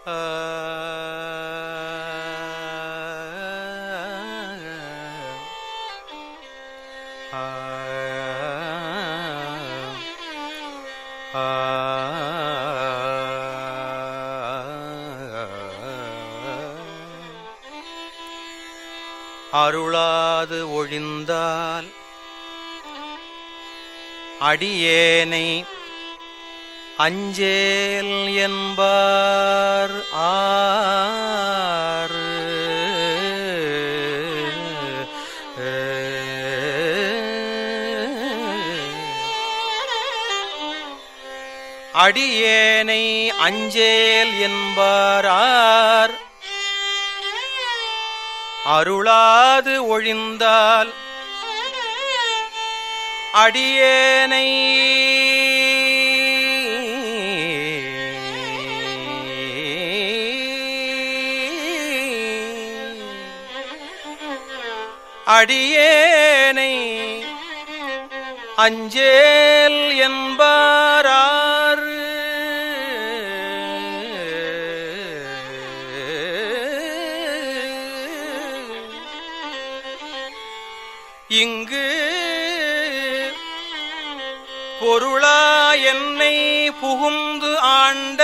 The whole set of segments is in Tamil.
அருளாது ஒழிந்தால் அடியேனை அஞ்சேல் என்பார் ஆறு அடியேனை அஞ்சேல் என்பாரார் அருளாது ஒழிந்தால் அடியேனை அடியேனை அஞ்சேல் என்பாரார் இங்கு பொருளா என்னை புகுந்து ஆண்ட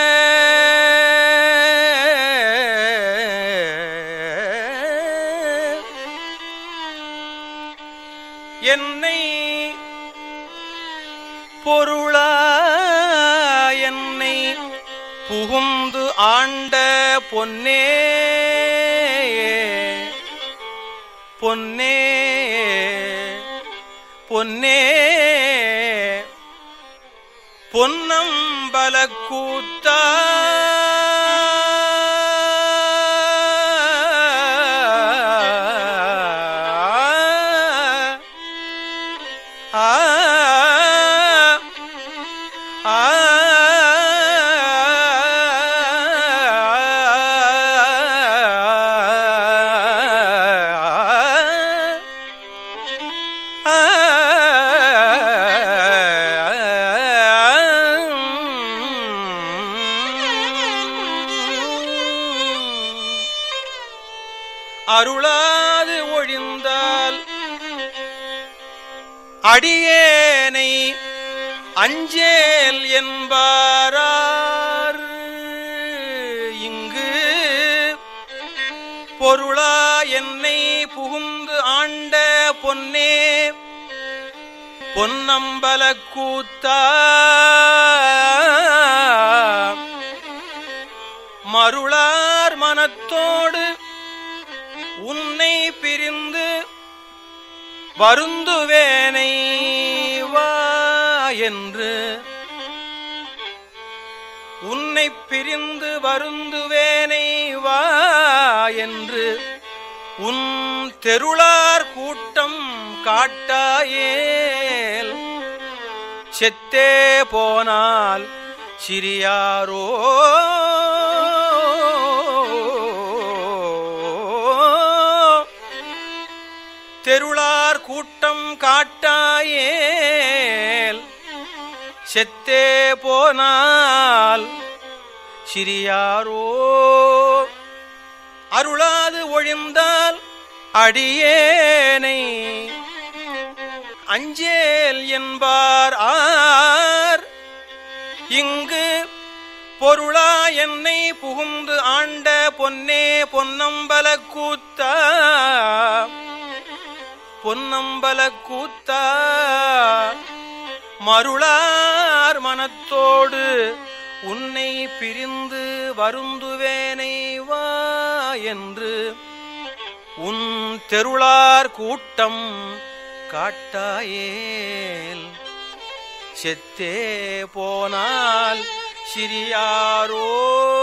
என்னை பொருளா என்னை புகுந்து ஆண்ட பொன்னே பொன்னே பொன்னே பொன்னம்பல கூத்தா ஆ ஆ அருளாது ஒழிந்தால் அடியேனை அஞ்சேல் என்பாரார் இங்கு பொருளா என்னை புகுந்து ஆண்ட பொன்னே பொன்னம்பல கூத்தா மருளார் மனத்தோடு உன்னை பிரிந்து வருந்துவேனை வா என்று உன்னை பிரிந்து வருந்துவேனை வா என்று உன் தெருளார் கூட்டம் காட்டாயேல் செத்தே போனால் சிறியாரோ தெருளார் கூட்டம் காட்டாயேல் செத்தே போனால் சிறியாரோ அருளாது ஒழிந்தால் அடியேனை அஞ்சேல் என்பார் ஆர் இங்கு பொருளா என்னை புகுந்து ஆண்ட பொன்னே பொன்னம்பல கூத்தா பொன்னம்பல கூத்தா மருளார் மனத்தோடு உன்னை பிரிந்து வருந்துவேனை வா என்று உன் தெருளார் கூட்டம் காட்டாயேல் செத்தே போனால் சிறியாரோ